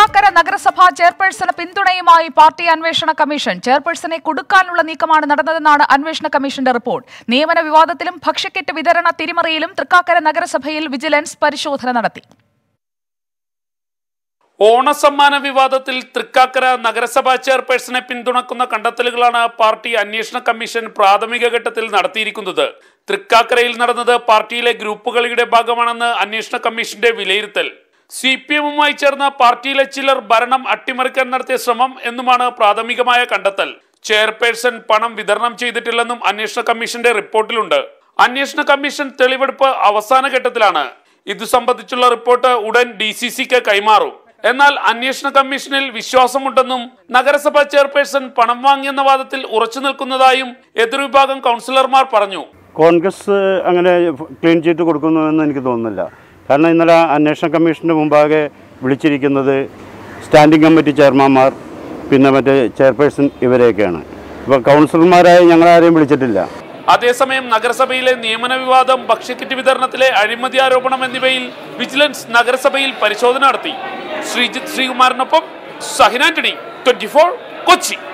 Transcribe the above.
തൃക്കാക്കര നഗരസഭാ ചെയർപേഴ്സണ് പിന്തുണയുമായി പാർട്ടി അന്വേഷണ കമ്മീഷൻ ചെയർപേഴ്സണെ കൊടുക്കാനുള്ള നീക്കമാണ് നടന്നതെന്നാണ് അന്വേഷണ കമ്മീഷന്റെ റിപ്പോർട്ട് നിയമന വിവാദത്തിലും ഭക്ഷ്യക്കിറ്റ് വിതരണ തിരിമറിയിലും തൃക്കാക്കര നഗരസഭയിൽ വിജിലൻസ് പരിശോധന നടത്തി ഓണസമ്മാന വിവാദത്തിൽ തൃക്കാക്കര നഗരസഭാ ചെയർപേഴ്സണെ പിന്തുണക്കുന്ന കണ്ടെത്തലുകളാണ് പാർട്ടി അന്വേഷണ കമ്മീഷൻ പ്രാഥമിക ഘട്ടത്തിൽ നടത്തിയിരിക്കുന്നത് തൃക്കാക്കരയിൽ നടന്നത് പാർട്ടിയിലെ ഗ്രൂപ്പുകളിയുടെ ഭാഗമാണെന്ന് അന്വേഷണ കമ്മീഷന്റെ വിലയിരുത്തൽ സി പി എമ്മുമായി ചേർന്ന് പാർട്ടിയിലെ ചിലർ ഭരണം അട്ടിമറിക്കാൻ നടത്തിയ ശ്രമം എന്നുമാണ് പ്രാഥമികമായ കണ്ടെത്തൽ ചെയർപേഴ്സൺ പണം വിതരണം ചെയ്തിട്ടില്ലെന്നും അന്വേഷണ കമ്മീഷന്റെ റിപ്പോർട്ടിലുണ്ട് അന്വേഷണ കമ്മീഷൻ തെളിവെടുപ്പ് അവസാന ഘട്ടത്തിലാണ് ഇതു സംബന്ധിച്ചുള്ള റിപ്പോർട്ട് ഉടൻ ഡി സി സിക്ക് കൈമാറും എന്നാൽ അന്വേഷണ കമ്മീഷനിൽ വിശ്വാസമുണ്ടെന്നും നഗരസഭാ ചെയർപേഴ്സൺ പണം വാങ്ങിയെന്ന വാദത്തിൽ ഉറച്ചു നിൽക്കുന്നതായും എതിർവിഭാഗം കൗൺസിലർമാർ പറഞ്ഞു കോൺഗ്രസ് അങ്ങനെ ക്ലീൻ ചീറ്റ് കൊടുക്കുന്നുവെന്ന് എനിക്ക് തോന്നുന്നില്ല കാരണം ഇന്നലെ അന്വേഷണ കമ്മീഷൻ്റെ മുമ്പാകെ വിളിച്ചിരിക്കുന്നത് സ്റ്റാൻഡിംഗ് കമ്മിറ്റി ചെയർമാൻമാർ പിന്നെ മറ്റേ ചെയർപേഴ്സൺ ഇവരെയൊക്കെയാണ് ഇപ്പോൾ കൗൺസിലർമാരായി ഞങ്ങളാരെയും വിളിച്ചിട്ടില്ല അതേസമയം നഗരസഭയിലെ നിയമന വിവാദം ഭക്ഷ്യക്കിറ്റ് വിതരണത്തിലെ അഴിമതി ആരോപണം എന്നിവയിൽ വിജിലൻസ് നഗരസഭയിൽ പരിശോധന നടത്തി ശ്രീജിത്ത് ശ്രീകുമാറിനൊപ്പം സഹിനാന്റണി ട്വന്റി കൊച്ചി